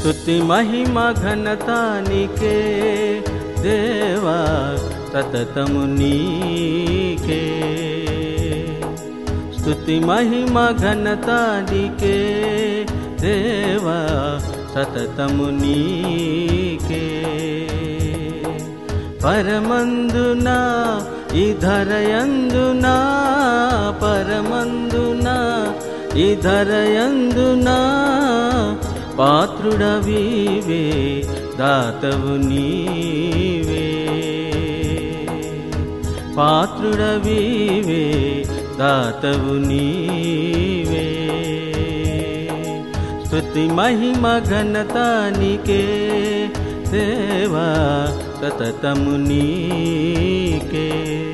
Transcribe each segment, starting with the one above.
స్తుతి మహిమ ఘనత నీకే దేవా సతతము నీకే స్తుతి మహిమ ఘనత నీకే దేవా సతతము నీకే పరమందున ఈ ధరయందున పరమందున ఈ ధరయందున పాత్రుడవివే దాతవు నీవే పాత్రుడవివే దాతవు నీవే స్తుతి మహిమ ఘనత నీకే దేవా సతతము నీకే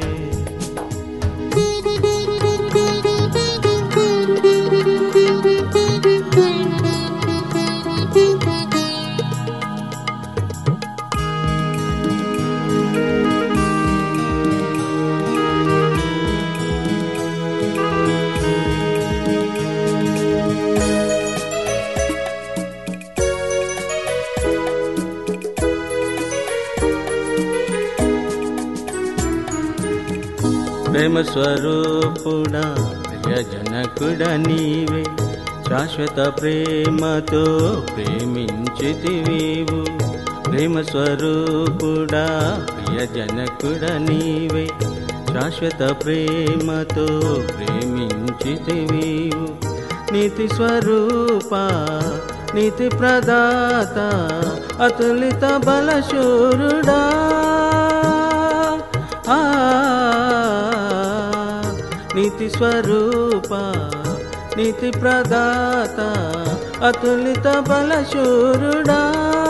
ప్రేమ స్వరూపుడా ప్రియజనకుడ నీవే శాశ్వత ప్రేమతో ప్రేమించితివీవు ప్రేమ స్వరూపుడా ప్రియజనకుడ నీవే శాశ్వత ప్రేమతో ప్రేమించితివీవు నీతి స్వరూప నీతి ప్రదాత అతులిత బలశూరుడా ఆ నీతి స్వరూప నీతి ప్రదాత అతులిత బలశూరుడా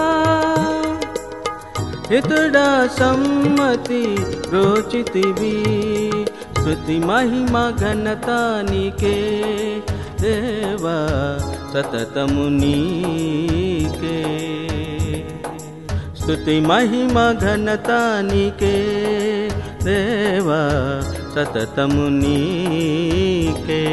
ఇతుడా సమ్మతి రోచితివి స్తుతి మహిమ ఘనత నీకే దేవా సతతము నీకే స్తుతి మహిమ ఘనత నీకే దేవా సతతము నీకే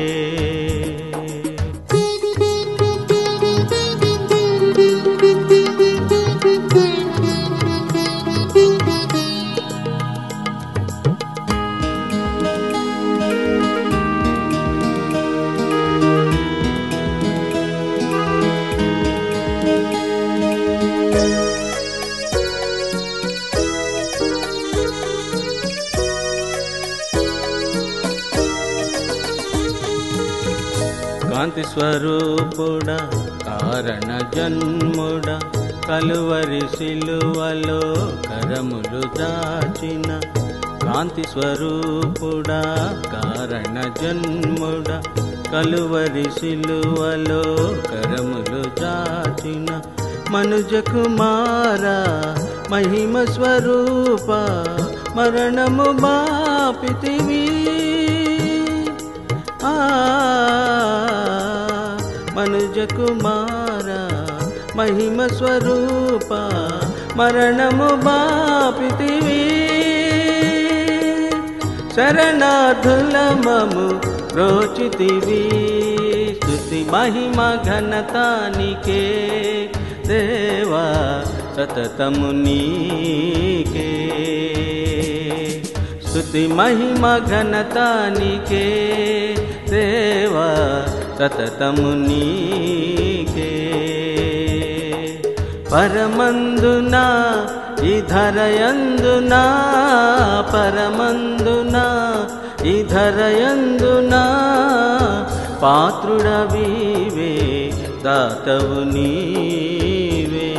కాంతి స్వరూపుడ కారణ జన్ముడ కలువరి సిలువలో కరములు దాచిన కాంతి స్వరూపుడ కారణ జన్ముడ కలువరి సిలువలో కరములు దాచిన మనుజ కుమార మహిమ స్వరూప మరణము బాపితివీ ఆ మనుజ కుమార మహిమ స్వరూప మరణము బాపితివి శరణార్థులమము రోచితివి స్తుతి మహిమ ఘనతానికే దేవా సతతము నీకే స్తుతి మహిమ ఘనతానికే దేవా సతతము నీకే పరమందున ఈ ధరయందున పరమందున ఈ ధరయందున పాత్రుడవివే దాతవు నీవే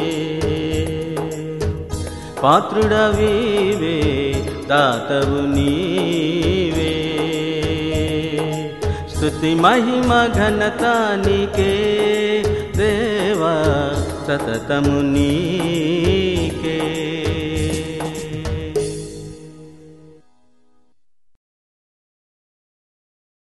పాత్రుడవివే దాతవు నీవే స్తుతి మహిమ ఘనత నీకే దేవా సతతము నీ